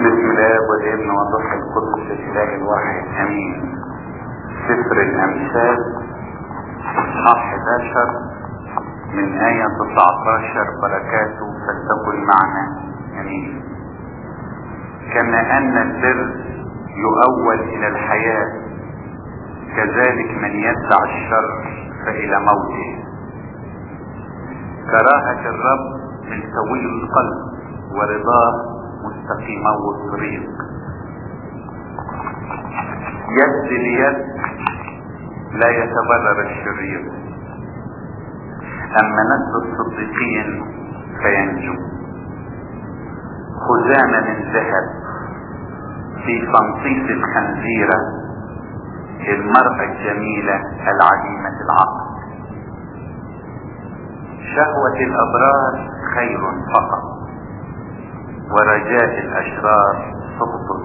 بسم الله والابن والروح القدس الاله الواحد امين سفر الامثال اصحاح 11 من آية 19 بركاته فلتكن معنا امين كما ان البر يؤول الى الحياة كذلك من يتبع الشر فالى موته كراهة الرب من سوي القلب ورضاه مستقيمة الطريق يد ليد لا يتبرر الشرير اما نسل الصديقين فينجو خزامة من ذهب في صنطيس الخنزيرة المرأة الجميلة العديمة العقل شهوة الابرار خير فقط ورجاء الاشرار سقط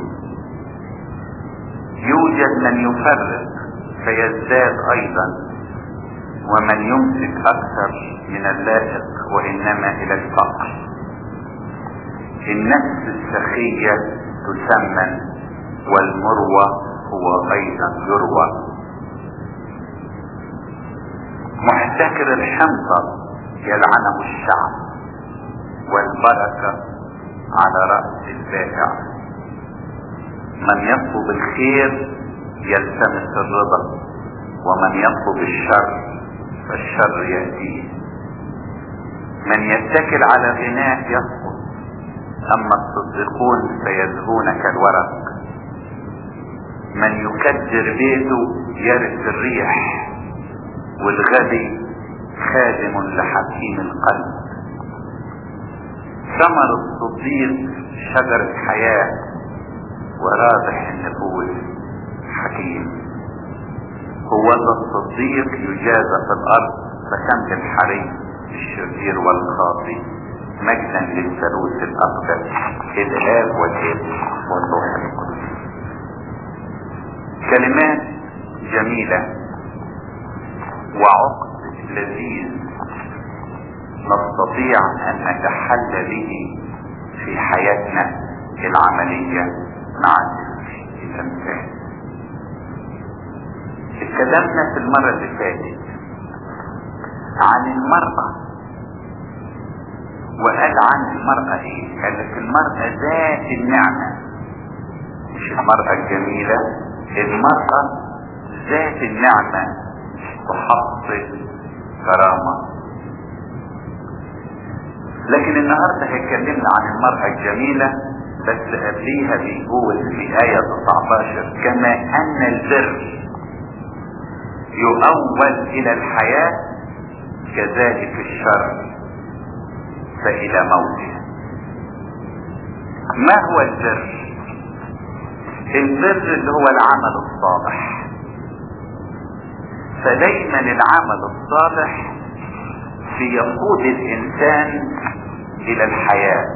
يوجد من يفرق فيزداد ايضا ومن يمسك اكثر من اللائق وانما الى الفقر النفس السخية تسمن والمروة هو ايضا يروى محتكر الحنطة يلعنه الشعب والبركة على رأس البائع من يطلب الخير يلتمس الرضا ومن يطلب الشر فالشر يأتيه من يتكل على غناء يسقط اما الصديقون فيزهون كالورق من يكدر بيته يرث الريح والغبي خادم لحكيم القلب ثمر الصديق شجرة حياة ورابح النفوس حكيم هو ذا الصديق يجازى في الارض فكم الحري الشرير والخاطي مجدا للثالوث الاقدس الاب والابن والروح القدس كلمات جميلة وعقد لذيذ نستطيع ان نتحلى به في حياتنا العملية مع الامثال اتكلمنا في المرة اللي فاتت عن المرأة وقال عن المرأة ايه قال لك المرأة ذات النعمة مش المرأة الجميلة المرأة ذات النعمة تحصل كرامة لكن النهاردة هيكلمنا عن المرأة الجميلة بس قبليها بيقول في آية 19 كما أن البر يؤول إلى الحياة كذلك الشر فإلى موته ما هو البر البر اللي هو العمل الصالح فدايما العمل الصالح بيقود الانسان الى الحياة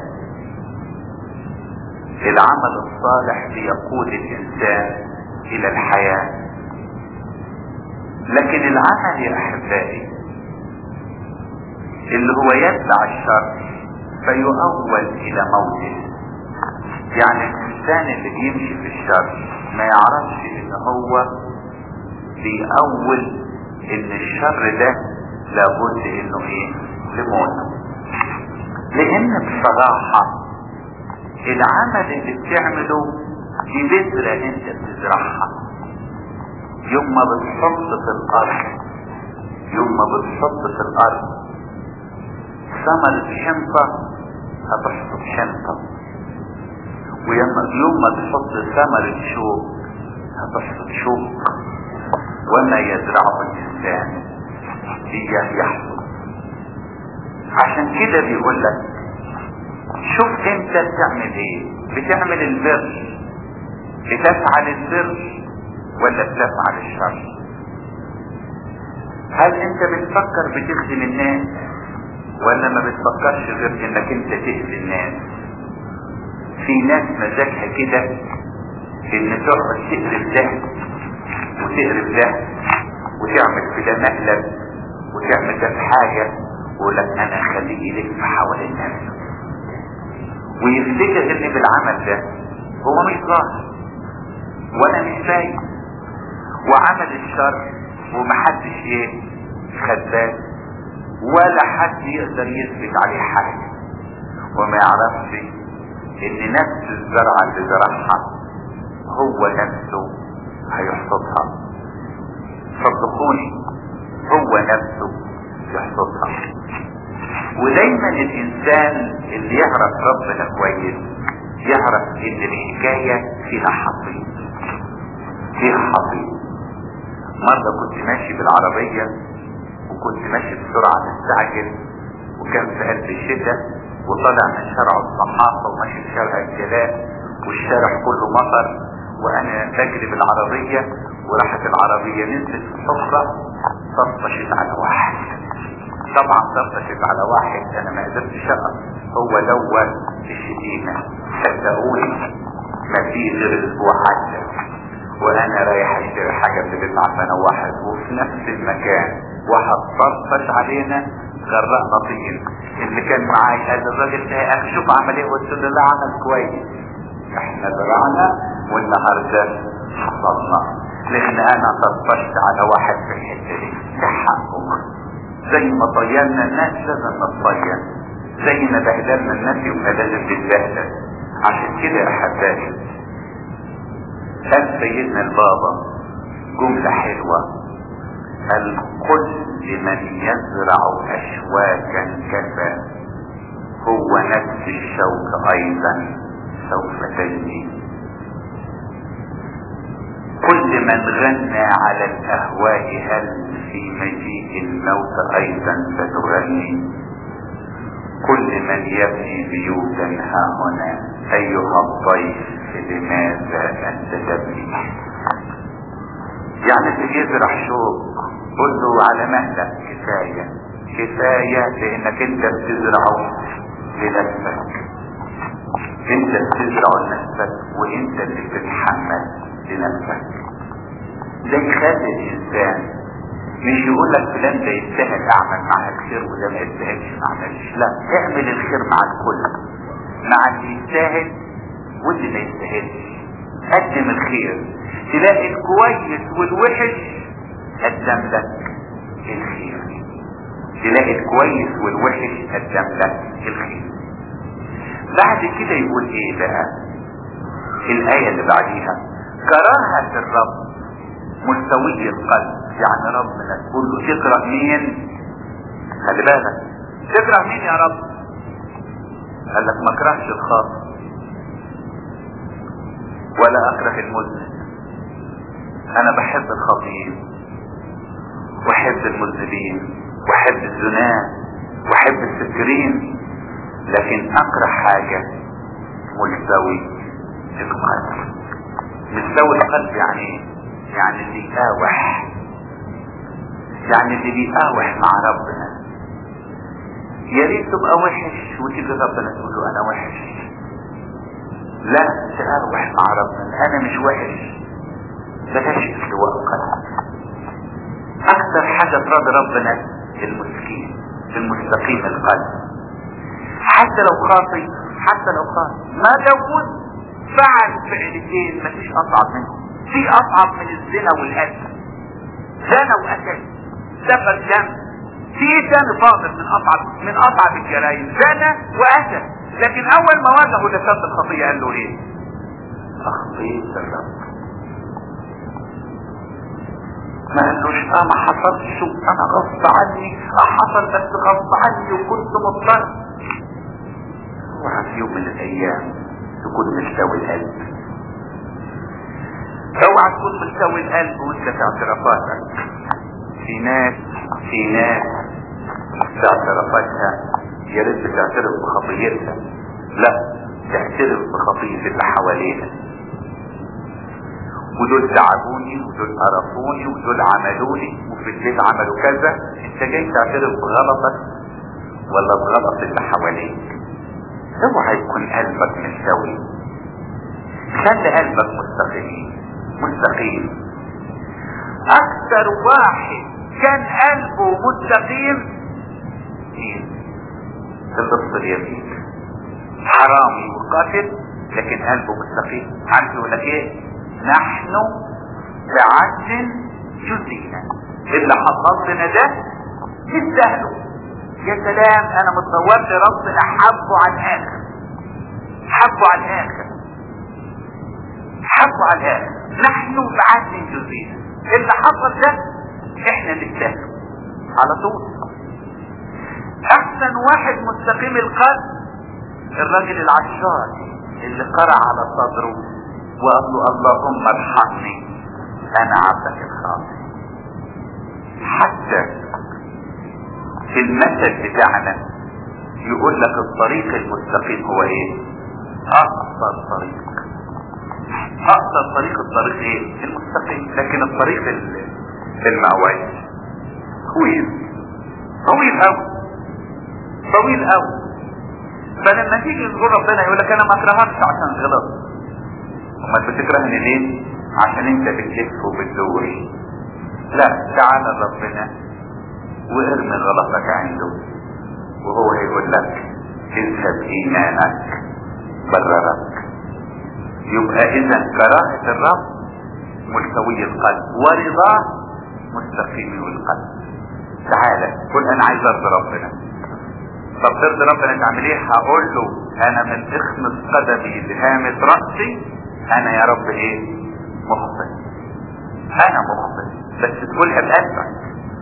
العمل الصالح بيقود الانسان الى الحياة لكن العمل يا احبائي اللي هو يتبع الشر فيؤول الى موته يعني الانسان اللي بيمشي في الشر ما يعرفش ان هو بيأول ان الشر ده لابد انه ايه لموته لان بصراحة العمل اللي بتعمله دي بذرة انت بتزرعها يوم ما بتحط في الارض يوم ما بتحط في الارض ثمرة شنطة هتحصد شنطة ويوم ما تحط ثمرة شوك هتحصد شوك وما يزرعه الانسان اياه يحصد عشان كده بيقول لك شوف انت بتعمل ايه بتعمل البر بتفعل البر ولا بتفعل الشر هل انت بتفكر بتخدم الناس ولا ما بتفكرش غير انك انت تأذي الناس في ناس مزاجها كده ان تقعد تقرب ده وتقرب ده وتعمل في ده مقلب وتعمل ده في حاجة ولك انا اخليه يلف حوالين نفسه ويفتكر ان بالعمل ده هو مش ظاهر وانا مش باين وعمل الشر ومحدش ايه خد باله ولا حد يقدر يثبت عليه حاجه وما يعرفش ان نفس الزرعه اللي زرعها هو نفسه هيحصدها صدقوني هو نفسه يحصدها ودايما الانسان اللي يعرف ربنا كويس يعرف ان الحكاية فيها حصيد فيها حصيد مرة كنت ماشي بالعربية وكنت ماشي بسرعة مستعجل وكان في قلب الشتاء وطلع من شارع الصحافة وماشي في شارع الجلاء والشارع كله مطر وانا بجري بالعربية وراحت العربية نزلت في حفرة طفشت على واحد طبعا طفشت على واحد انا ما قدرتش اقف هو الاول الشتيمة صدقوني ما في غير اسبوع عدى وانا رايح اشتري حاجة في بيت عمنا واحد وفي نفس المكان واحد طفش علينا غرقنا طين اللي كان معايا قال الراجل ده يا اخي شوف عمل ايه قلت له لا عمل كويس احنا زرعنا والنهارده حصلنا لان انا طفشت على واحد في الحته دي ده حقه زي ما طيرنا الناس لازم نتطير زي ما بهدلنا الناس يبقى لازم نتبهدل عشان كده يا احبائي قال سيدنا البابا جملة حلوة قال كل من يزرع اشواكا كفى هو نفس الشوك ايضا سوف تجني كل من غنى على الاهواء هل في مجيء الموت ايضا ستغني كل من يبني بيوتا ها هنا ايها الضيف لماذا انت تبني يعني اللي يزرع شوك قل له على مهلك كفاية كفاية لانك انت بتزرعه لنفسك انت بتزرعه لنفسك وانت اللي بتتحمل لنفسك ده يخلي الانسان مش يقول لك فلان ده يستاهل اعمل معاه الخير وده ما يستاهلش ما اعملش لا اعمل الخير مع الكل مع اللي يستاهل واللي ما يستاهلش قدم الخير تلاقي الكويس والوحش قدم لك الخير تلاقي الكويس والوحش قدم لك الخير بعد كده يقول ايه بقى الايه اللي بعديها كراهه الرب مستوي القلب يعني ربنا تقول له تكره مين خلي بالك تكره مين يا رب قال لك ما اكرهش الخاطئ ولا اكره المذنب انا بحب الخاطئين واحب المذنبين واحب الزناة واحب السكرين لكن اكره حاجة ملتوي القلب مستوي القلب يعني ايه يعني اللي يقاوح يعني اللي بيقاوح مع ربنا يا ريت تبقى وحش وتيجي ربنا تقول له انا وحش لا تقاوح مع ربنا انا مش وحش بلاش استواء القلب اكثر حاجة تراضي ربنا المسكين المستقيم القلب حتى لو خاطي حتى لو خاطي ما داود فعل فعلتين ما فيش اصعب منهم في اصعب من الزنا والقتل زنا وقتل سفك دم في تاني فاضل من اصعب من اصعب الجرائم زنا وقتل لكن اول ما واجهه لسبب الخطيه قال له ايه اخطيت الرب ما قالوش اه ما حصلش انا غصب عني اه حصل بس غصب عني وكنت مضطر اوعى في يوم من الايام تكون مستوي القلب اوعى تكون مستوي القلب وانت في اعترافاتك في ناس في ناس في اعترافاتها يا ريت تعترف بخطيتها لا تعترف بخطية اللي حواليها ودول تعبوني ودول قرفوني ودول عملوني وفي البيت عملوا كذا انت جاي تعترف بغلطك ولا بغلط اللي حواليك اوعى يكون قلبك مستوي خلي قلبك مستقيم مستقيم اكثر واحد كان قلبه مستقيم مين اللص اليمين حرامي وقاتل لكن قلبه مستقيم عارف يقول لك ايه نحن بعدل جزينا اللي حصل لنا ده يستاهلوا يا سلام انا متصور لي ربنا حبه على الاخر حبه على الاخر حبه على الاخر نحن بعدل جزينا اللي حصل ده احنا نستاهله على طول احسن واحد مستقيم القلب الراجل العشار اللي قرع على صدره وقال له اللهم ارحمني انا عبدك الخاطئ حتى في المثل بتاعنا يقول لك الطريق المستقيم هو ايه اقصر طريق اقصر طريق الطريق ايه المستقيم لكن الطريق المعوج طويل طويل قوي طويل قوي فلما تيجي تقول ربنا يقول لك انا ما اكرهكش عشان غلط امال بتكرهني ليه عشان انت بتلف وبتدور لا تعال ربنا وارمي غلطك عنده وهو هيقول لك اذهب ايمانك بررك يبقى اذا كراهة الرب ملتوي القلب ورضاه مستقيم القلب تعالى قل انا عايز ارضي ربنا طب ترضي ربنا تعمل ايه هقول له انا من اخمص قدمي لهامة رأسي انا يا رب ايه مخطئ انا مخطئ بس تقولها بقلبك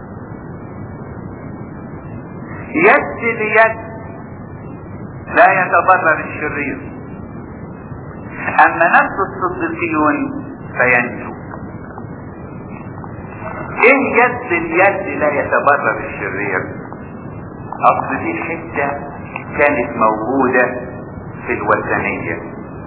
يد ليد لا يتضرر الشرير اما نفس الصديقيون فينجو ايه يد اليد لا يتبرر الشرير اصل دي حتة كانت موجودة في الوثنية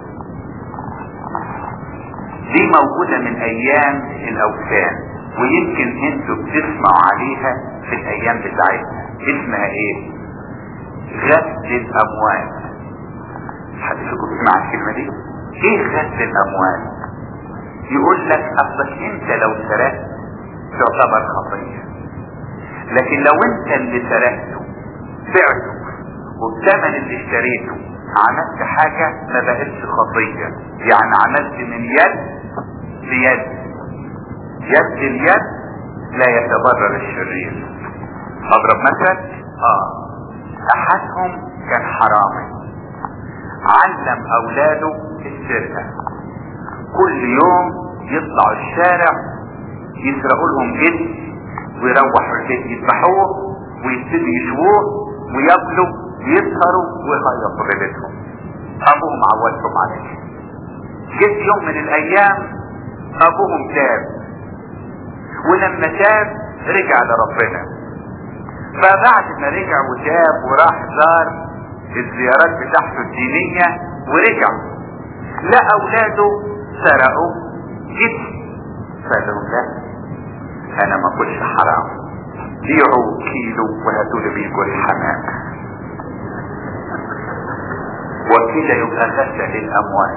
دي موجودة من ايام الاوثان ويمكن انتوا بتسمعوا عليها في الايام بتاعتنا اسمها ايه غسل الاموال حد فيكم بيسمع الكلمة دي ايه غسل الاموال يقول لك اصلك انت لو سرقت تعتبر خطية لكن لو انت اللي سرقته بعته والثمن اللي اشتريته عملت حاجة ما بقتش خطية يعني عملت من يد ليد يد اليد لا يتبرر الشرير اضرب مثل اه احدهم كان حرامي علم اولاده السرقة كل يوم يطلعوا الشارع يسرقوا لهم جد ويروحوا البيت يذبحوه ويبتدوا يشووه وياكلوا ويسهروا ويخيطوا ليلتهم ابوهم عودهم عليه جت يوم من الايام ابوهم تاب ولما تاب رجع لربنا فبعد ما رجع وتاب وراح زار الزيارات بتاعته الدينية ورجع لا اولاده سرقوا جد فقال لهم لا انا ما كلش حرام بيعوا كيلو وهاتوا لي بيكوا الحمام وكده يبقى غسل الاموال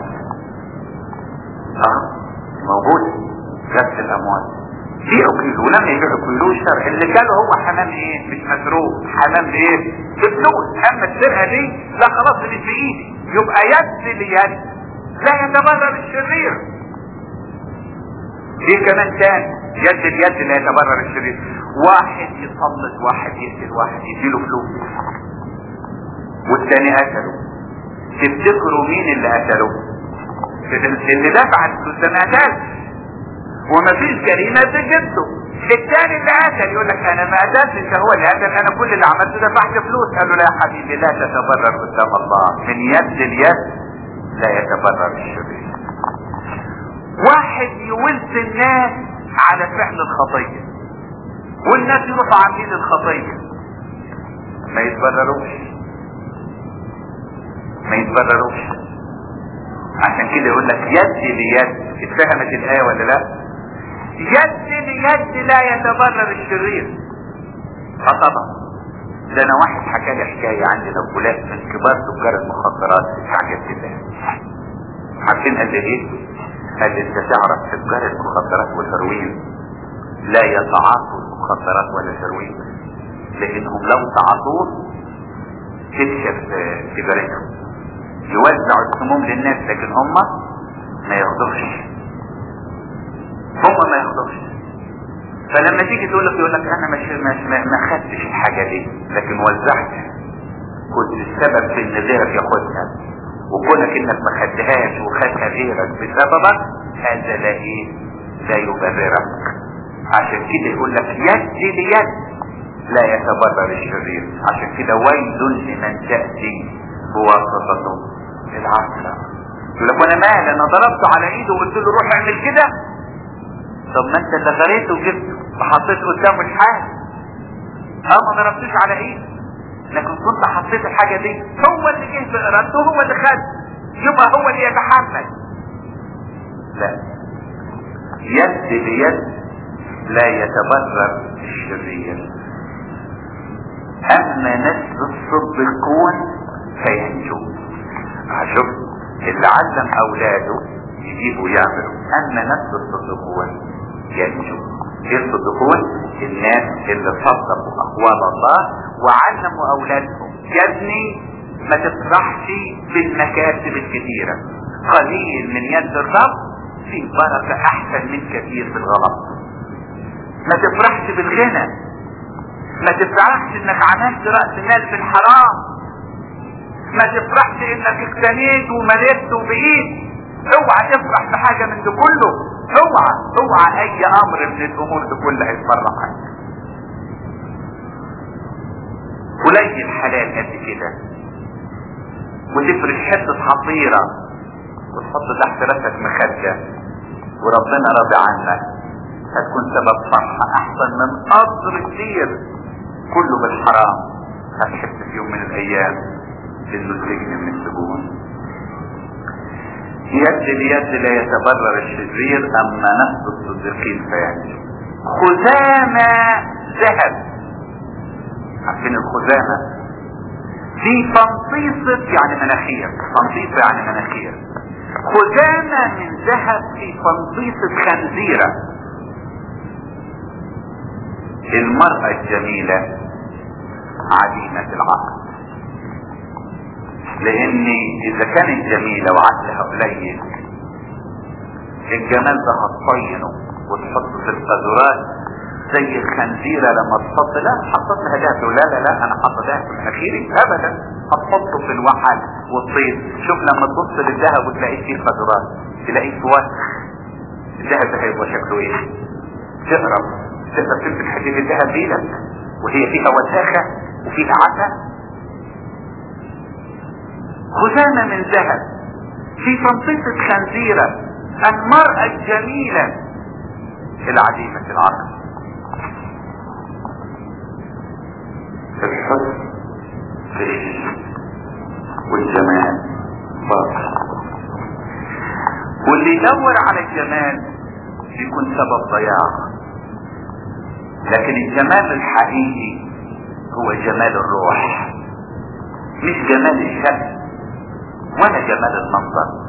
اه موجود غسل الاموال بيعوا كيلو ولما يبيعوا كيلو الشرع اللي كانوا هو حمام ايه مش مسروق حمام ايه بفلوس اما السرقه دي لا خلاص مش بايدي يبقى يد ليد لا يتبرر الشرير دي كمان تاني يد اليد لا يتبرر الشرير واحد يسلط واحد يقتل واحد يديله فلوس والتاني قتله تفتكروا مين اللي قتله اللي دفع الفلوس ده ما قتلش ومفيش جريمه تجده التاني اللي قتل يقول لك انا ما قتلتش هو اللي قتل انا كل اللي عملته دفعت فلوس قال له لا يا حبيبي لا تتبرر قدام الله من يد اليد لا يتبرر الشرير واحد يولد الناس على فعل الخطية والناس يروحوا عاملين الخطية ما يتبرروش ما يتبرروش عشان كده يقول لك يد ليد اتفهمت الآية ولا لا يد ليد لا يتبرر الشرير اه طبعا ده انا واحد حكى لي حكاية عندنا فلان من كبار تجار المخدرات عجبت الله عارفين قال ايه قال انت تعرف تجار المخدرات والهيروين لا يتعاطوا المخدرات ولا الهيروين لانهم لو تعاطوه تكشف تجارتهم يوزعوا السموم للناس لكن هم ما ياخدوش هم ما ياخدوش فلما تيجي تقول لك يقول لك انا مش مش ما ما خدتش الحاجه دي لكن وزعتها كنت السبب في ان غيرك ياخدها وكونك انك ما خدتهاش وخدها غيرك بسببك هذا لا ايه لا يبررك عشان كده يقول لك يد بيد لا يتبرر الشرير عشان كده ويل لمن تأتي بواسطته العقل يقول لك وانا مال انا ضربته على ايده وقلت له روح اعمل كده طب ما انت اللي غريته وجبته وحطيته قدامه الحاجه اه ما ضربتوش على ايده لكن كنت حطيت الحاجه دي هو اللي جه بارادته هو اللي خد يبقى هو اللي يتحمل لا يد بيد لا يتبرر الشرير اما نسل الصديقون فينجو شوف اللي علم اولاده يجيبوا يعملوا اما نسل الصديقون ينجو ايه الصديقون الناس اللي صدقوا اقوال الله وعلموا اولادهم يا ابني ما تفرحش بالمكاسب الكثيرة قليل من يد الرب في بركة احسن من كثير في الغلط ما تفرحش بالغنى ما تفرحش انك عملت رأس مال في الحرام ما تفرحش انك اقتنيت وملكت وبقيت اوعى تفرح بحاجة من ده كله اوعى اوعى اي امر من الامور دي كلها يفرحك قليل حلال قد كده وتفرش حتة حصيرة وتحط تحت راسك مخدة وربنا راضي عنك هتكون سبب فرحة احسن من قصر كتير كله بالحرام هتحس في يوم من الايام انه السجن من السجون يد بيد لا يتبرر الشرير اما نفس الصديقين فينجو خزامة ذهب عارفين الخزامة في فنطيصة يعني مناخير فنطيصة يعني مناخير خزامة من ذهب في فنطيصة خنزيرة المرأة الجميلة عديمة العقل لان اذا كانت جميلة وعقلها قليل الجمال ده هتطينه وتحطه في القذورات زي الخنزيرة لما تحط لا حطت لها دهب لا لا لا انا حاطط دهب في مناخيري ابدا هتحطه في الوحل والطيب شوف لما تبص للذهب وتلاقيه فيه قذورات تلاقيه وسخ الذهب ده هيبقى شكله ايه تقرب تقدر تمسك حديد الذهب بايدك وهي فيها وساخة وفيها عسى خزامة من ذهب في تنطيطة خنزيرة المرأة الجميلة العديمة العقل الحسن في والجمال باطل واللي يدور على الجمال بيكون سبب ضياع لكن الجمال الحقيقي هو جمال الروح مش جمال الشكل ولا جمال المنظر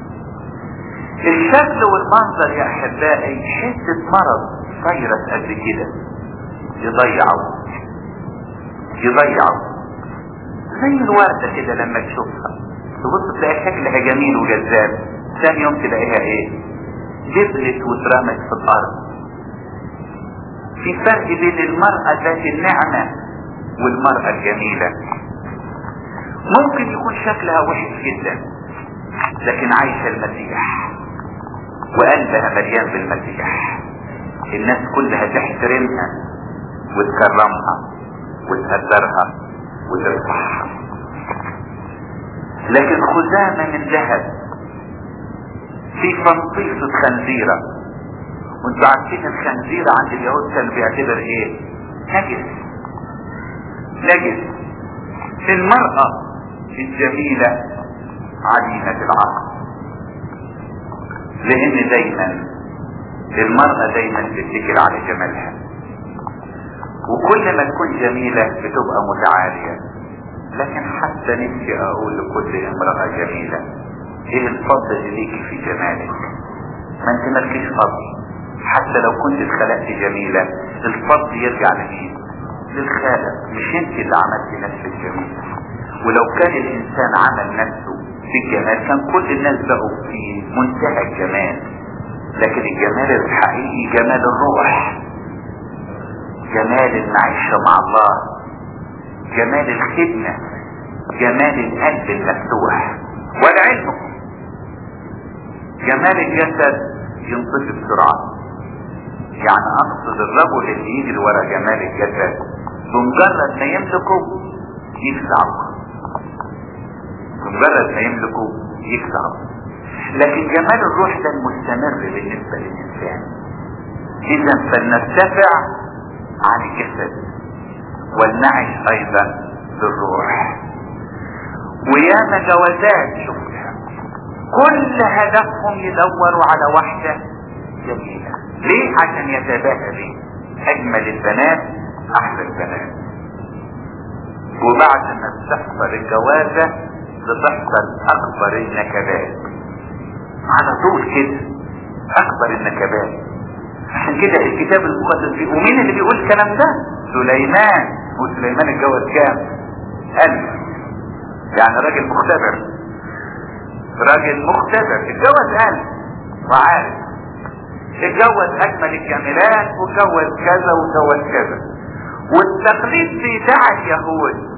الشكل والمنظر يا احبائي حته مرض فيروس قد كده يضيعوا يضيعوا زي الوردة كده لما تشوفها تبص تلاقي شكلها جميل وجذاب ثاني يوم تلاقيها ايه جبلت واترمت في الارض في فرق بين المرأة ذات النعمة والمرأة الجميلة ممكن يكون شكلها وحش جدا لكن عايشة المسيح وقلبها مليان بالمسيح الناس كلها تحترمها وتكرمها وتقدرها وترفعها لكن خزامة من ذهب في فنطيصة خنزيرة وانتوا عارفين الخنزيرة عند اليهود كان بيعتبر ايه نجس نجس المرأة الجميلة عديمة العقل لان دايما المرأة دايما بتتكل على جمالها وكل ما تكون جميلة بتبقى متعالية لكن حتى نفسي اقول لكل امرأة جميلة ايه الفضل اللي ليكي في جمالك ما انت مالكيش فضل حتى لو كنت اتخلقت جميلة الفضل يرجع لمين للخالق مش انت اللي عملت نفسك جميلة ولو كان الانسان عمل نفسه في الجمال كان كل الناس بقوا في منتهى الجمال لكن الجمال الحقيقي جمال الروح جمال المعيشة مع الله جمال الخدمة جمال القلب المفتوح ولعلمكم جمال الجسد ينطفي بسرعة يعني اقصد الرجل اللي يجري ورا جمال الجسد بمجرد ما يملكه يكسعه بمجرد ما يملكه يكسعه لكن جمال الروح ده المستمر بالنسبة للإنسان إذا فلنرتفع عن الجسد ولنعش أيضا بالروح وياما جوازات شفتها كل هدفهم يدوروا على واحدة جميلة ليه عشان يتباهى بيه اجمل البنات احلى البنات وبعد ما بتحصل الجوازة بتحصل اكبر النكبات على طول كده اكبر النكبات عشان كده الكتاب المقدس بيقول ومين اللي بيقول الكلام ده سليمان وسليمان اتجوز كام الف يعني راجل مختبر راجل مختبر اتجوز الف وعارف اتجوز اجمل الجميلات واتجوز كذا واتجوز كذا والتقليد بتاع اليهود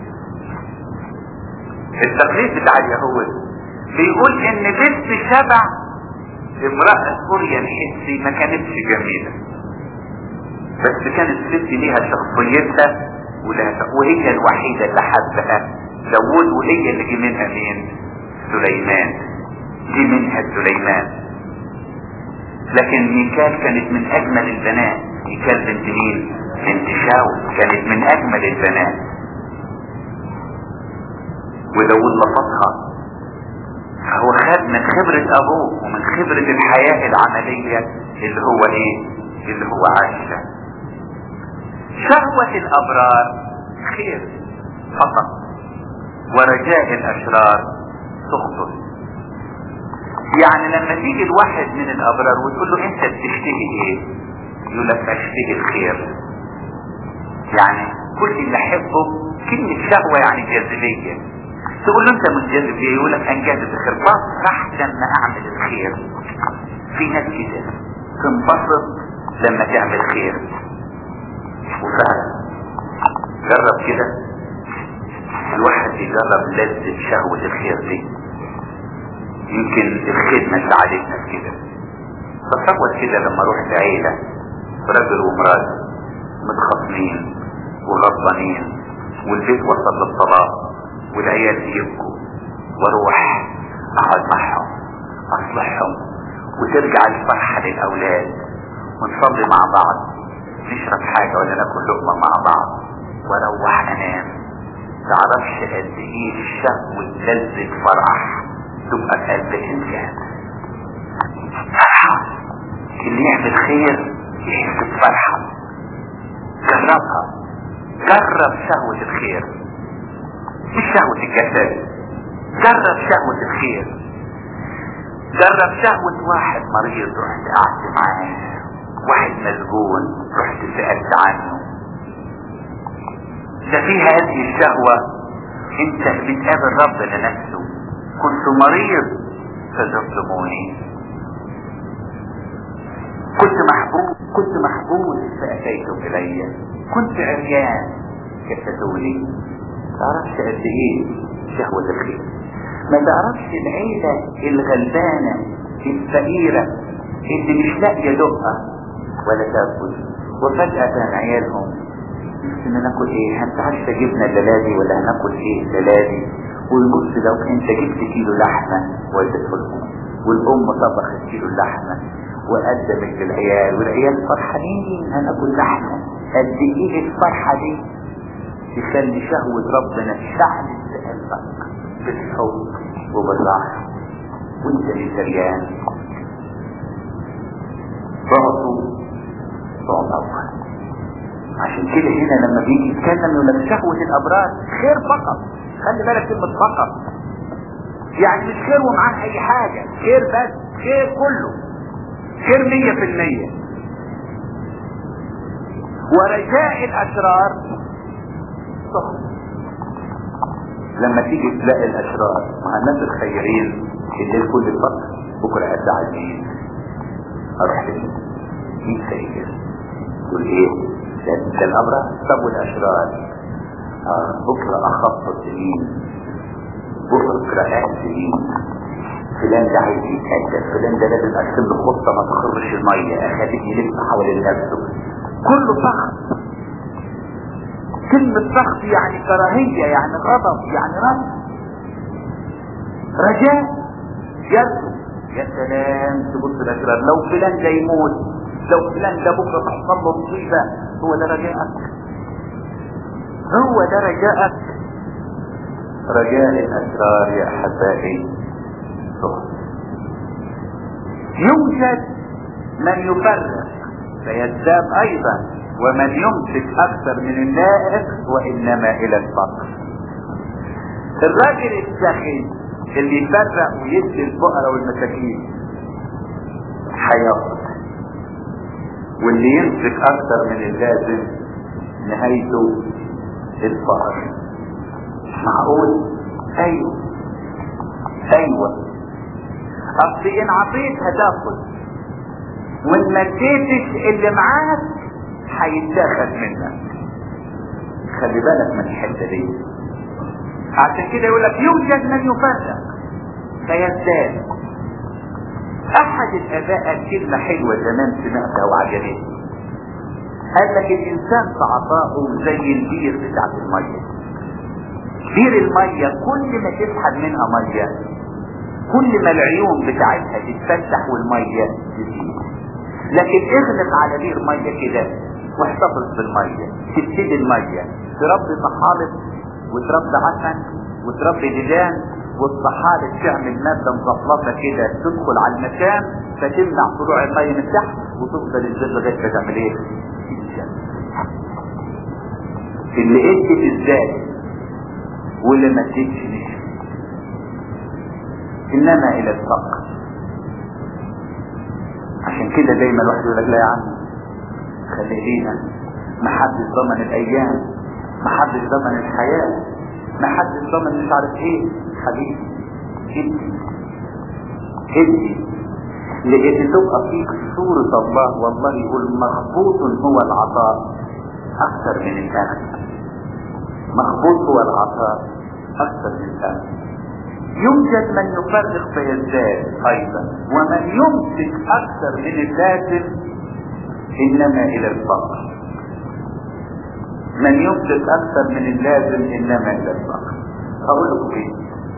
التقليد بتاع اليهود بيقول ان بنت شبع امرأة سوريا الحسي ما كانتش جميلة بس كانت ست ليها شخصيتها ولها وهي الوحيدة اللي حبها داوود وهي اللي جه منها مين سليمان جه منها سليمان لكن ميكال كانت من اجمل البنات ميكال بنت مين بنت شاول كانت من اجمل البنات وداود لفظها هو خد من خبرة ابوه ومن خبرة الحياة العملية اللي هو ايه اللي هو عايشها شهوة الابرار خير فقط ورجاء الاشرار سخط يعني لما تيجي الواحد من الابرار وتقول له انت بتشتهي ايه يقول لك اشتهي الخير يعني كل اللي احبه كلمة شهوة يعني جاذبية تقول له انت منجذب ليه يقول لك انجذب الخير بفرح لما اعمل الخير في ناس كده تنبسط لما تعمل خير وفعلا جرب كده الواحد يجرب لذة شهوة الخير دي يمكن الخدمة ساعدتنا في كده تصور كده لما اروح لعيلة رجل ومرأة متخاصمين وغضبانين والبيت وصل للطلاق والعيال يبكوا واروح اقعد معهم اصلحهم وترجع الفرحة للاولاد ونصلي مع بعض نشرب حاجة ولا ناكل لقمة مع بعض واروح انام تعرفش قد ايه الشهوة لذة فرح تبقى في قلب الانسان فرحة اللي يعمل خير يحس بفرحة جربها جرب شهوة الخير مش شهوة الجسد جرب شهوة الخير جرب شهوة واحد مريض رحت قعدت معاه واحد مسجون رحت سألت عنه ده في هذه الشهوة انت بتقابل ربنا نفسه كنت مريض فزرتموني كنت محبوب كنت محبوس فأتيتم إلي كنت عريان كفتوني تعرفش قد ايه شهوة الخير ما تعرفش العيلة الغلبانة الفقيرة اللي مش لاقية لقمة ولا تاكل وفجأة كان عيالهم نفسنا ناكل ايه انت عارفة جبنا الليلادي ولا هناكل ايه الليلادي ويبص لو انت جبت كيلو لحمة ودته لهم والام طبخت كيلو لحمة وقدمت للعيال والعيال فرحانين هناكل لحمة قد ايه الفرحة دي تخلي شهوة ربنا تشعل في قلبك بالحب وبالراحة وانت مش دريان ضغطوا ضغط اول عشان كده هنا لما بيجي يتكلم يقول لك شهوة الابرار خير فقط خلي بالك كلمة فقط يعني مش خير ومعاه اي حاجة خير بس خير كله خير مية في المية ورجاء الاشرار سخط لما تيجي تلاقي الاشرار مع الناس الخيرين الليل كل الفقر بكره هتزعل مين اروح فين مين خير تقول ايه ده الابرار طب والاشرار آه بكره اخف السنين بكره اقسم فلان ده عايز يتأكد فلان ده لازم ارسم له خطه ما تخرش الميه اخليه يلف حوالين نفسه كله ضغط كلمة ضغط يعني كراهية يعني غضب يعني رد رجاء جد يا سلام تبص الاشرار لو فلان ده يموت لو فلان ده بكره تحصل له مصيبه هو ده رجاءك هو ده رجاءك رجاء الاسرار يا احبائي يوجد من يفرق فيزداد ايضا ومن يمسك اكثر من اللائق وانما الى الفقر الراجل السخي اللي يفرق ويدي الفقراء والمساكين هياخد واللي يمسك اكثر من اللازم نهايته الفقر معقول ايوه ايوه اصل ان عطيت هتاخد وان مديتش اللي معاك هيتاخد منك خلي بالك من الحته دي عشان كده يقول لك يوجد من يفرق فيزداد احد الاباء قال كلمه حلوه زمان سمعتها وعجبتني قال لك الانسان في عطائه زي البير بتاعت الميه بير الميه كل ما تسحب منها ميه كل ما العيون بتاعتها تتفتح والميه تزيد لكن اغلق على بير ميه كده واحتفظ بالميه تبتدي الميه تربي طحالب وتربي عسل وتربي ديدان والطحالب تعمل مادة مزفلطة كده تدخل على المكان فتمنع طلوع المية من تحت وتفضل الزر لغاية ما تعمل ايه؟ اللي ادي في الذات واللي ما اديتش نشف انما الى الفقر عشان كده دايما الواحد يقول لك لا يا عم خلينا ما حدش ضمن الايام ما حدش ضمن الحياة ما حدش ضمن مش عارف ايه حبيبي ادي ادي لان تبقى فيك صورة الله والله يقول مخبوط هو العطاء اكثر من الاخذ مخبوط هو العطاء اكثر من الاخذ يوجد من يفرق فيزداد ايضا ومن يمسك اكثر من اللازم انما الى الفقر من يمسك اكثر من اللازم انما الى الفقر اقول لكم ايه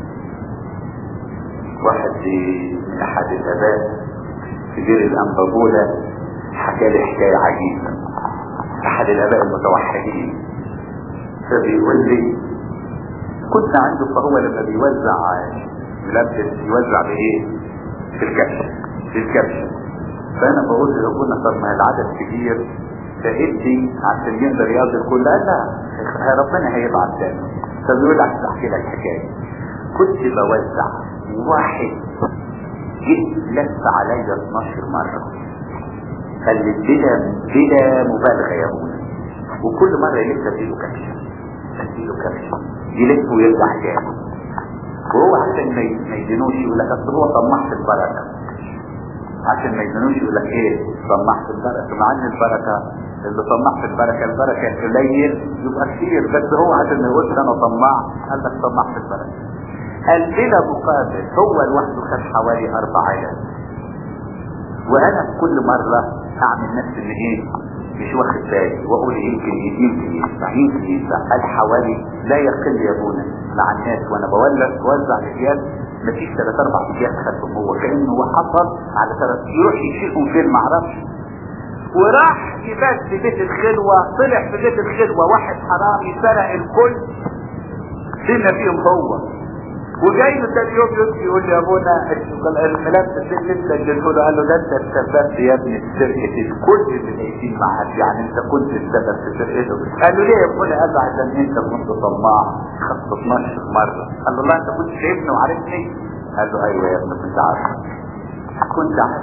واحد من احد الاباء في دير الانبابولة حكى لي حكاية عجيبة احد الاباء المتوحدين فبيقول لي كنت عنده فهو لما بيوزع ملبس يوزع بايه في الكبش في الكبش فانا بقول لربنا طب ما العدد كبير فادي عشان يقدر يقضي الكل قال لا ربنا هيبعت تاني فبيقول لك احكي لك حكايه كنت بوزع واحد جه لف عليا 12 مره قال لي بلا بلا مبالغه يا ابونا وكل مره يلف اديله كبشه اديله كبشه يلف ويرجع تاني وهو عشان ما يدينوش يقول لك اصل هو طماح في البركه عشان ما يدينوش يقول لك ايه طماح في البركه مع ان البركه اللي طماح في البركه البركه قليل يبقى كتير بس هو عشان ما يقولش انا طماع قال لك طماح في البركه قال بلا مقابل هو لوحده خد حوالي اربع عيال وانا في كل مره اعمل نفسي ان ايه مش واخد بالي واقول يمكن يمكن ينفع يمكن ينفع قال حوالي لا يقل يا ابونا مع الناس وانا بولد بوزع الاكياس مفيش ثلاث اربع اكياس خدهم هو كانه هو حصل على ثلاث يروح يشيلهم فين معرفش وراح يبات في بيت الخلوة طلع في بيت الخلوة واحد حرامي سرق الكل فينا فيهم هو وجاي له تاني يوم يمشي يقول لي يا ابونا الملابس اللي انت سجلته له قال له ده انت اتسببت يا ابني في سرقه الكل اللي ميتين معاك يعني انت كنت السبب في سرقته قال له ليه يا ابونا قال له عشان انت كنت طماع خدت 12 مره قال له لا انت كنت شايفني وعارفني قال له ايوه يا ابني كنت عارف كنت عارف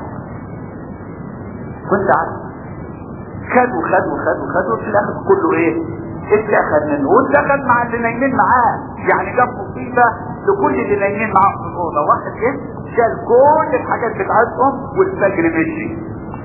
كنت عارف خد وخد وخد وخد وفي الاخر كله ايه اتخذ منه واتخذ مع اللي نايمين معاه يعني جاب مصيبة لكل اللي نايمين معاه في الأوضة واحد جه شال كل الحاجات بتاعتهم والفجر مشي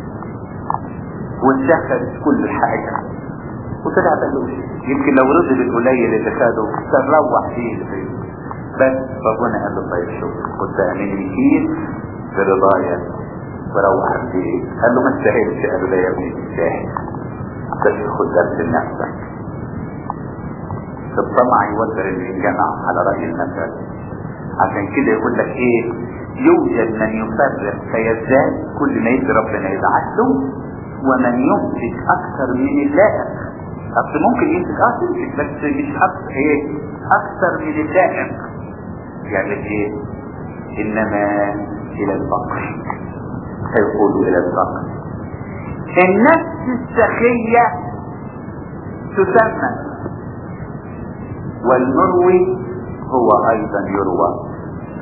واتخذ كل الحاجة وطلع بلوش يمكن لو رضي بالقليل اللي خده كان روح فيه البيت بس ربنا قال له طيب شوف كنت امين الكيس برضايا وروح البيت قال له ما تستاهلش قال له لا يا ابني تستاهل بس خد درس لنفسك الطمع يوتر الجمع على رأي المثل عشان كده يقول لك ايه يوجد من يفرق فيزداد كل ما يدي ربنا يبعت له ومن يمسك اكثر من اللائق اصل ممكن يمسك اه تمسك بس مش اكثر ايه اكثر من اللائق يعني ايه انما الى الفقر هيقولوا الى الفقر النفس السخية تسمى والمروي هو ايضا يروى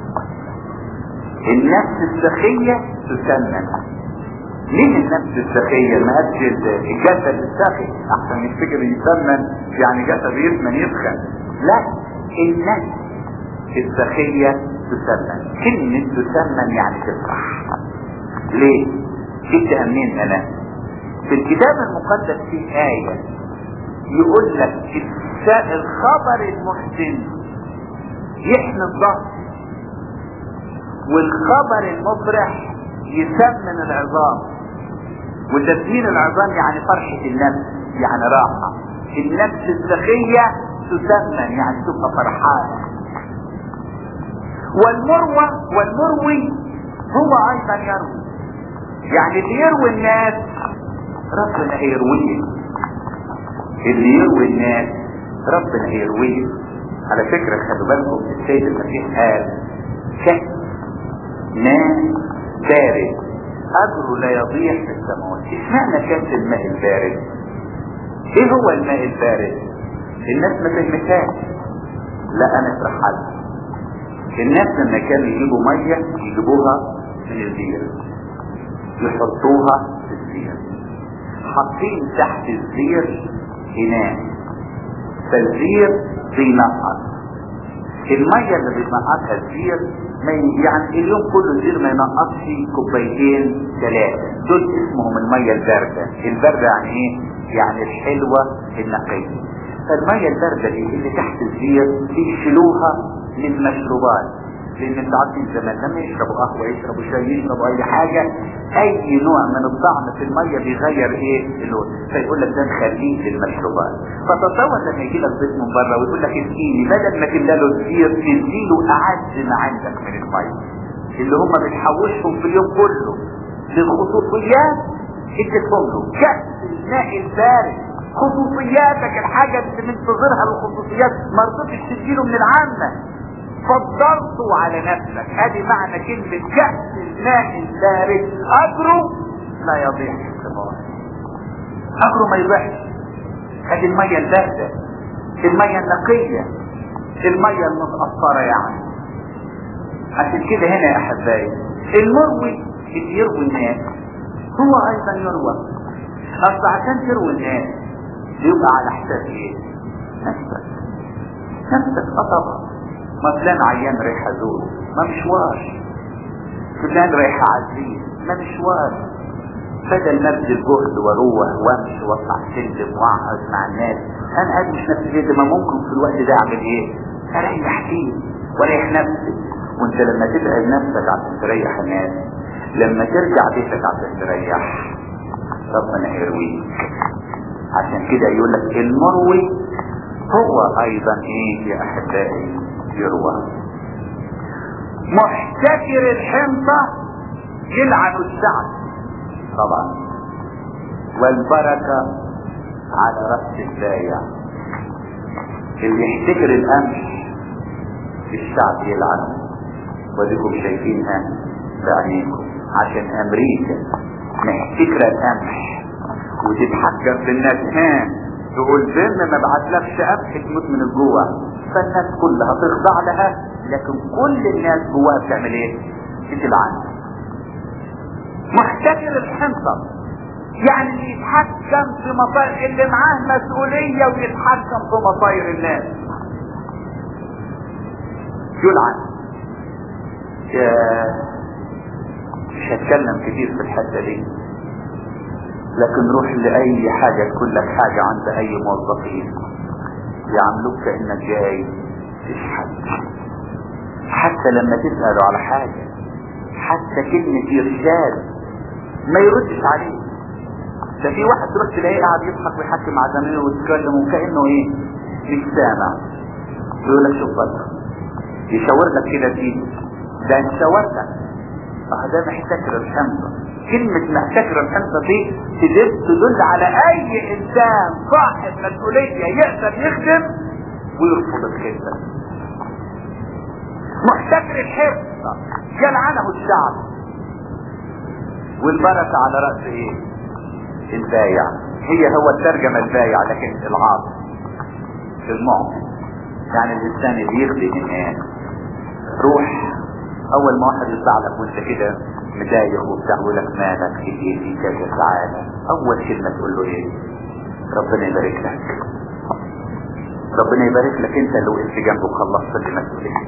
النفس السخية تسمى ليه النفس السخية ما قالش الجسد السخي احسن يفتكر يسمن يعني جسد يسمن يسخن لا النفس السخية تسمن كلمة تسمن يعني تفرح ليه جبت منين انا في الكتاب المقدس في آية يقول لك الخبر المحزن يحمي الضغط والخبر المفرح يسمن العظام وتسمين العظام يعني فرحة النفس يعني راحة النفس السخية تسمن يعني تبقى فرحانة والمروى والمروي هو ايضا يروي يعني اللي يروي الناس ربنا هيرويه اللي يروي الناس ربنا هيرويه على فكرة خدوا بالكم السيد المسيح قال كأس ماء بارد أجره لا يضيع في السماوات اشمعنى كأس الماء البارد ايه هو الماء البارد الناس ما فهمتهاش لا انا اشرح لها الناس لما كانوا يجيبوا ميه يجيبوها من البير يحطوها في الزير حاطين تحت الزير اناء فالزير بينقط الميه اللي بينقطها الزير ما يعني اليوم كله الزير ما ينقطش كوبايتين ثلاثه دول اسمهم الميه البارده البارده يعني ايه يعني الحلوه النقيه فالميه البارده دي اللي تحت الزير بيشيلوها للمشروبات لان انت عارفين زمان لما يشربوا قهوه يشربوا شاي يشربوا اي حاجه اي نوع من الطعم في الميه بيغير ايه اللون فيقول لك ده نخليه للمشروبات فتصور لما يجي لك ضيف من بره ويقول لك اديني بدل ما تملى له الزير تديله اعز ما عندك من الميه اللي هم بتحوشهم في اليوم كله للخصوصيات اديتهم له كأس الماء البارد خصوصياتك الحاجة اللي منتظرها الخصوصيات ما رضيتش تديله من العامة فضلته على نفسك ادي معنى كلمة كأس الماء البارد اجره لا يضيع في السماوات اجره ما يضيعش ادي المية الباردة المية النقية المية المتأثرة يعني عشان كده هنا يا احبائي المروي اللي يروي الناس هو ايضا يروى اصل عشان تروي الناس يبقى على حساب ايه نفسك نفسك اه طبعا ما فلان عيان رايح ازوره ما مشوار فلان رايح اعزيه ما مشوار بدل ما ابذل جهد واروح وامشي واطلع سلم واقعد مع الناس انا قاعد مش نفسي كده ما ممكن في الوقت ده اعمل ايه اريح فيه واريح نفسي وانت لما تتعب نفسك عشان تريح الناس لما ترجع بيتك عشان تريح ربنا يرويك عشان كده يقول لك المروي هو ايضا ايه يا احبائي يروى محتكر الحنطة يلعن الشعب طبعا والبركة على رأس البايع اللي يحتكر القمح الشعب يلعنه وديكم شايفينها بعينيكم عشان امريكا محتكرة القمح وتتحكم في الناس ها تقول زم ما بعتلكش قمح تموت من الجوع فالناس كلها تخضع لها لكن كل الناس جواها بتعمل ايه؟ بتلعن محتكر الحنطة يعني اللي يتحكم في مصائر اللي معاه مسؤولية ويتحكم في مصائر الناس يلعن مش هتكلم كتير في الحتة دي لكن روح لأي حاجة تكون لك حاجة عند أي موظفين يعملوك كأنك جاي تشحت حتى لما تسألوا على حاجة حتى كلمة إرشاد ما يردش عليه ده في واحد تروح تلاقيه قاعد يضحك ويحكي مع زميله ويتكلم وكأنه ايه مش سامع يقول لك شوف بقى يشاور لك كده بايده ده انت شاورتك اه ده محتكر الحمصة كلمة محتكر الحمصة دي تدل تدل على اي انسان صاحب مسؤولية يقدر يخدم ويرفض الخدمة محتكر الحمصة جلعنه الشعب والبركة على رأس ايه البايع هي هو الترجمة البايع لكن العاطف المعطي يعني الانسان اللي يخدم الناس روح اول ما واحد يطلع لك وانت كده مضايق وبتاع يقول لك مالك في ايه في كذا تعالى اول كلمه تقول له ايه ربنا يبارك لك ربنا يبارك لك انت اللي وقفت جنبه وخلصت المسؤوليه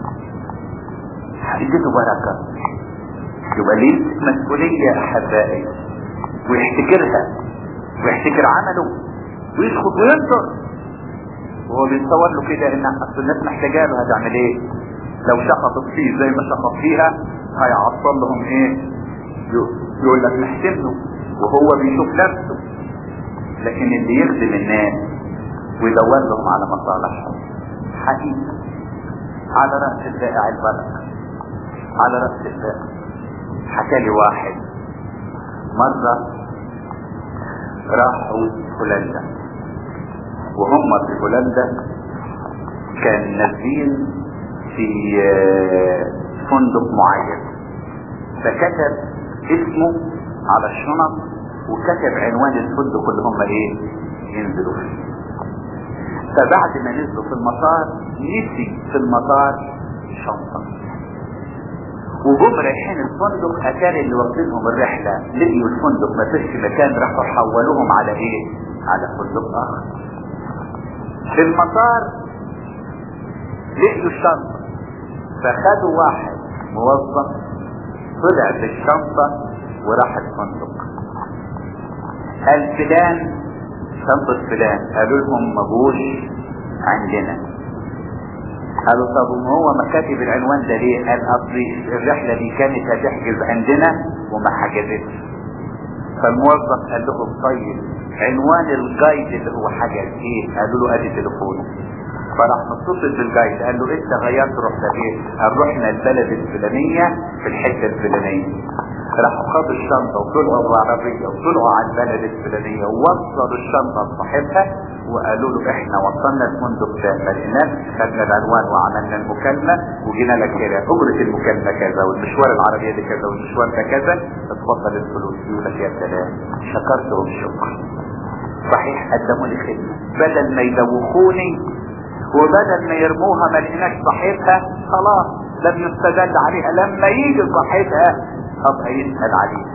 اديته بركه يبقى ليه مسؤوليه يا احبائي ويحتكرها ويحتكر عمله ويسخط وينصر وهو بيتصور له كده ان اصل الناس محتاجه له هتعمل ايه لو شخطت فيه زي ما شخط فيها هيعطل لهم ايه يقول لك نحسبه وهو بيشوف نفسه لكن اللي يخدم الناس ويدور لهم على مصالحهم حقيقي على رأس البائع البركة على رأس البائع حكى لي واحد مرة راحوا هولندا وهم في هولندا كان نازلين في فندق معين فكتب اسمه على الشنط وكتب عنوان الفندق اللي هم ايه ينزلوا فيه فبعد ما نزلوا في المطار نسي في المطار شنطة وجم رايحين الفندق اتاري اللي واخدينهم الرحلة لقيوا الفندق ما فيش مكان راحوا حولوهم على ايه على فندق اخر في المطار لقيوا الشنطة فخدوا واحد موظف طلع بالشنطة وراح الفندق قال فلان شنطة فلان قالوا لهم مجوش عندنا قالوا طب وما هو ما كاتب العنوان ده ليه؟ قال اصل الرحلة دي كانت هتحجز عندنا وما حجزتش فالموظف قال لهم طيب عنوان الجايد اللي هو حجز ايه؟ قالوا له ادي تليفونه فراح متصل بالجايد قال له انت غيرت رحنا ايه؟ قال رحنا البلد الفلانية في الحتة الفلانية راحوا خدوا الشنطة وطلعوا بالعربية وطلعوا على البلد الفلانية ووصلوا الشنطة لصاحبها وقالوا له احنا وصلنا الفندق ده ما لقيناش خدنا العنوان وعملنا المكالمة وجينا لك كده اجرة المكالمة كذا والمشوار العربية دي كذا والمشوار ده كذا اتفضل الفلوس يقول لك يا سلام شكرتهم شكر صحيح قدموا لي خدمة بدل ما يدوخوني وبدل ما يرموها ما لقيناش صاحبها خلاص لم يستدل عليها لما يجي صاحبها ابقى يسأل عليها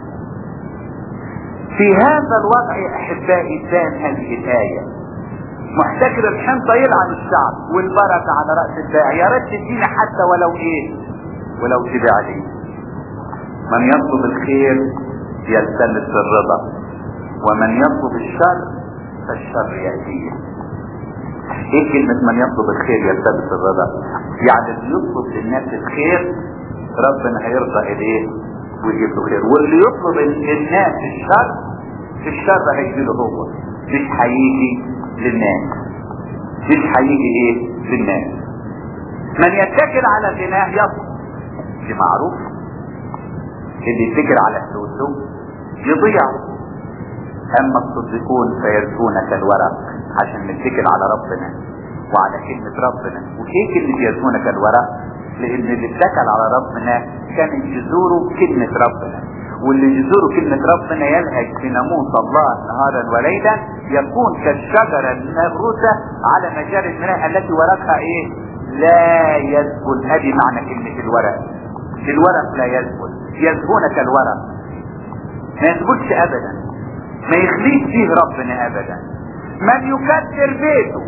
في هذا الوضع يا احبائي كان هذه الايه محتكر الحنطة يلعن الشعب والبركة على رأس البائع يا ريت تدينا حتى ولو ايه ولو تبع لي من يطلب الخير يلتمس الرضا ومن يطلب الشر فالشر يأتيه ايه كلمة من يطلب الخير يلتمس الرضا يعني اللي يطلب للناس الخير ربنا هيرضى اليه ويجيب له خير واللي يطلب للناس الشر في الشر هيجي له هو مش هيجي للناس مش هيجي ايه للناس من يتكل على غناه يطلب دي معروف اللي يتكل على فلوسه يضيع اما الصديقون فيرثون كالورق عشان نتكل على ربنا وعلى كلمة ربنا وايه كلمة يرثون كالورق لان اللي اتكل على ربنا كان جذوره كلمة ربنا واللي جذوره كلمة ربنا يلهج في ناموس الله نهارا وليلا يكون كالشجرة المغروسة على مجال المياه التي ورقها ايه لا يذبل هذه معنى كلمة الورق الورق لا يذبل يذبون كالورق ما يذبلش ابدا ما يخليش فيه ربنا ابدا من يكدر بيته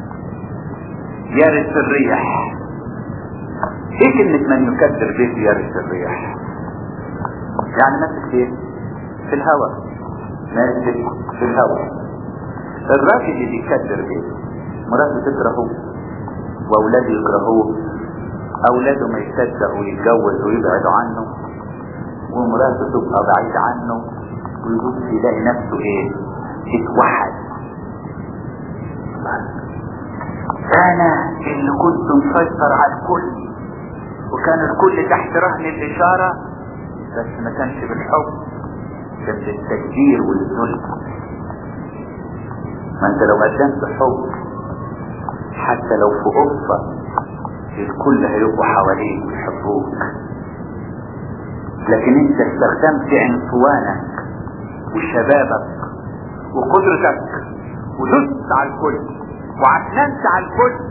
يرث الريح ايه كلمة من يكدر بيته يرث الريح يعني ماسك ايه في الهواء ماسك في الهواء الراجل اللي بيكدر بيته مراته تكرهه واولاده يكرهوه اولاده ما يصدقوا يتجوز ويبعدوا عنه ومراته تبقى بعيد عنه ويبص يلاقي نفسه ايه اتوحد انا اللي كنت مسيطر على الكل وكان الكل تحت رهن الاشارة بس ما كانش بالحب كان بالتكبير والذل ما انت لو قدمت حب حتى لو في غرفة الكل هيبقوا حواليك ويحبوك لكن انت استخدمت عنفوانك وشبابك وقدرتك ودست على الكل وعكننت على الكل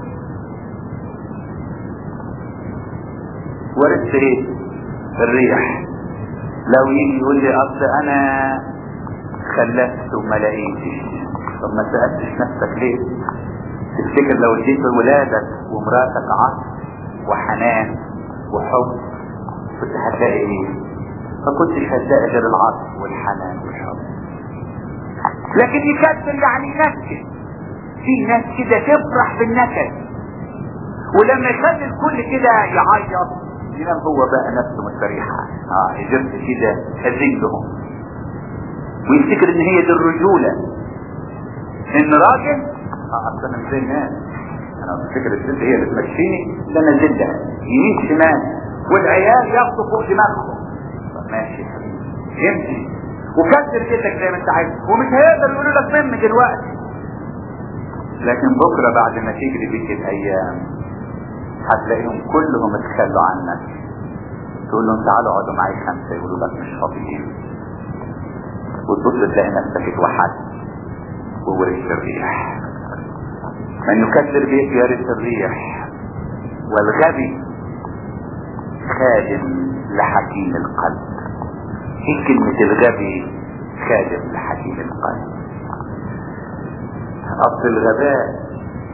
ورثت ايه الريح لو يجي يقول لي اصل انا خلفت وما لقيتش طب ما سالتش نفسك ليه تفتكر لو اديت ولادك ومراتك عطف وحنان وحب كنت هتلاقي ايه ما كنتش هتلاقي غير العطف والحنان والحب لكن يكسر يعني ينكد في ناس كده تفرح بالنكد ولما يخلي الكل كده يعيط ينام هو بقى نفسه مستريحة اه يجرس كده هزيلهم ويفتكر ان هي دي الرجولة ان راجل اه اصل انا مش زي الناس انا بفتكر الست هي اللي تمشيني ده انا زلها يمين شمال والعيال ياخدوا فوق دماغهم طب ماشي يا حبيبي يمشي وكسر جدك زي ما انت عايز ومش هيقدر يقولوا لك من دلوقتي لكن بكره بعد ما تجري بيك الايام هتلاقيهم كلهم اتخلوا عنك تقول لهم تعالوا اقعدوا معي خمسه يقولوا لك مش فاضيين وتبص تلاقي نفسك اتوحدت وورثت الريح من يكدر بيت يرث الريح والغبي خادم لحكيم القلب ايه كلمة الغبي خادم لحكيم القلب اصل الغباء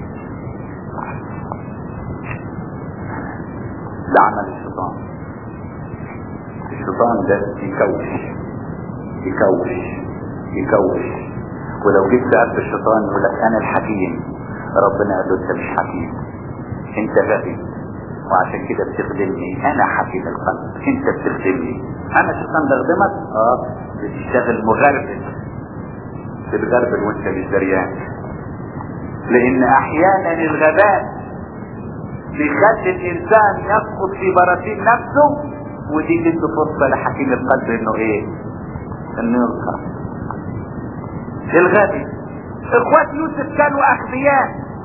ده عمل الشيطان الشيطان ده يكوش يكوش يكوش ولو جيت سألت الشيطان يقول لك انا الحكيم ربنا قال له انت مش حكيم انت غبي وعشان كده بتخدمني انا حكيم القلب انت بتخدمني انا الشيطان بخدمك اه بتشتغل مغربل بتغربل وانت مش دريان لان احيانا الغباء بيخلي الانسان يسقط في براثين نفسه ودي تدي فرصه لحكيم القلب انه ايه انه يظهر الغبي اخوات يوسف كانوا اغبياء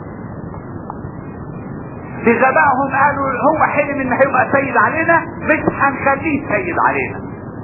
بغبائهم قالوا هو حلم ان هيبقى سيد علينا مش هنخليه سيد علينا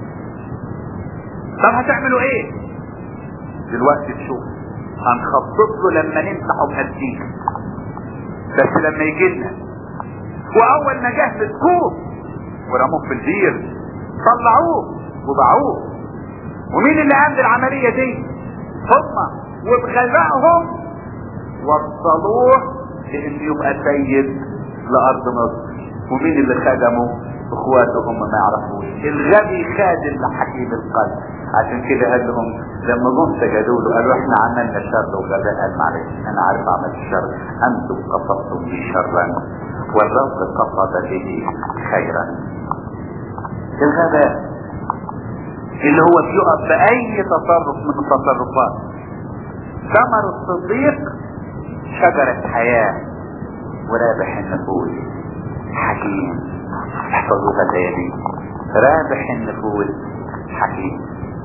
طب هتعملوا ايه دلوقتي تشوف هنخطط له لما نمسحه بهالدين بس لما يجي لنا واول ما جه مسكوه ورموه في البير طلعوه وباعوه ومين اللي قام بالعملية دي هم وبغبائهم وصلوه لانه يبقى سيد لارض مصر ومين اللي خدمه اخواته هم ما يعرفوش الغبي خادم لحكيم القلب عشان كده قال لهم لما جم سجدوا له قالوا احنا عملنا شر وغباء قال معلش انا عارف عملت شر انتم قصدتم بي شرا والرب قصد به خيرا الغباء اللي هو بيقف باي تصرف من التصرفات ثمر الصديق شجرة حياة ورابح النفوس حكيم احفظوا الليالي رابح النفوس حكيم